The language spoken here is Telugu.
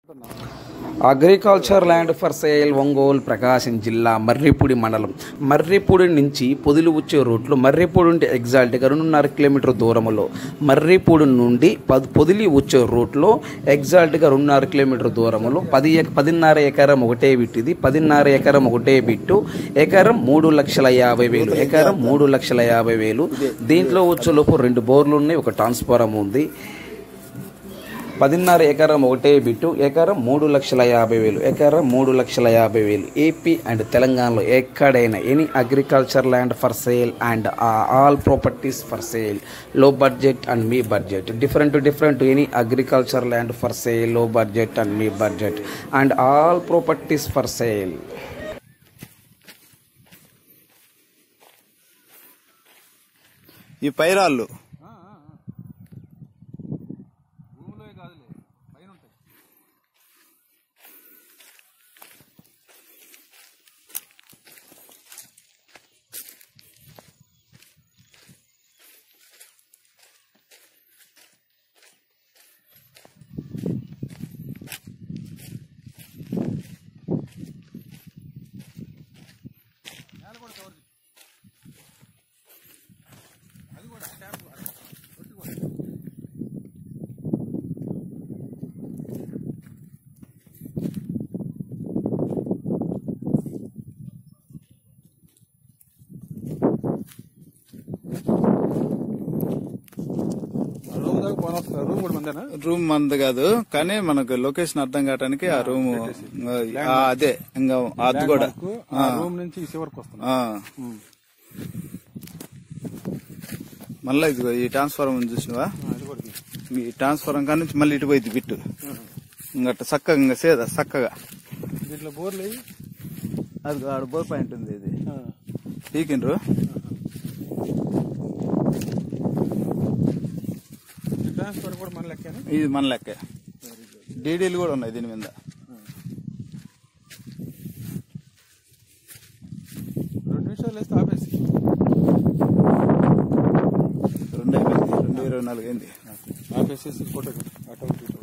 Agriculture land for sale Ongole Prakasam జిల్లా మర్రిపూడి మండలం మర్రిపూడి నుంచి పొదిలి వచ్చే రూట్లో మర్రిపూడి నుండి ఎగ్జాక్ట్గా రెండున్నర కిలోమీటర్ దూరంలో మర్రిపూడి నుండి పద్ పొదిలి వచ్చే రూట్లో ఎగ్జాక్ట్గా రెండున్నర కిలోమీటర్ దూరంలో పది ఎక- పదిన్నర ఎకరం ఒకటే బిట్టిది పదిన్నర ఎకరం ఒకటే బిట్టు ఎకరం మూడు లక్షల యాభై వేలు ఎకరం మూడు లక్షల యాభై వేలు దీంట్లో వచ్చేలోపు రెండు బోర్లు ఉన్నాయి ఒక ట్రాన్స్ఫారం ఉంది పదిన్నర ఎకరం ఒకటే బిట్టు ఎకరం మూడు లక్షల యాభై వేలు ఎకరం మూడు లక్షల యాభై వేలు ఏపీ అండ్ తెలంగాణలో ఎక్కడైనా any agriculture land for sale and all properties for sale low budget and మీ budget different different any agriculture land for sale low budget and మీ budget and all properties for sale ఈ పైరాళ్ళు రూమ్ దాకా పోనీ వస్తారు రూమ్ కూడా మందేనా రూమ్ మంది కాదు కానీ మనకు లొకేషన్ అర్థం కావడానికి ఆ రూమ్ ఆ, అదే ఇంకా అది కూడా నాకు ఆ రూమ్ నుంచి ఈ చివరికి వస్తున్నా ఆ. మళ్ళా ఇదిగో ఈ ట్రాన్స్ఫారం ఉంది చూసినవా అది కూడా తీ. ఈ ట్రాన్స్ఫారం కాడ నుంచి మళ్ళీ ఇటు పోయింది బిట్టు ఇంకట చక్కగా ఇంకా సేద చక్కగా దీంట్లో బోర్లు అయ్యి అది ఆడ బోర్ పాయింట్ ఉంది ఇది పీకిండ్రు ట్రాన్స్ఫర్ కూడా మన లెక్కనే ఇది మన లెక్క డీడీలు కూడా ఉన్నాయి దీని మీద రెండు నిమిషాలు వేస్తే ఆపేసి రెండు అయిపోయింది రెండు ఇరవై నాలుగు అయింది ఆపేసేసి ఫోటో అటు ఇటు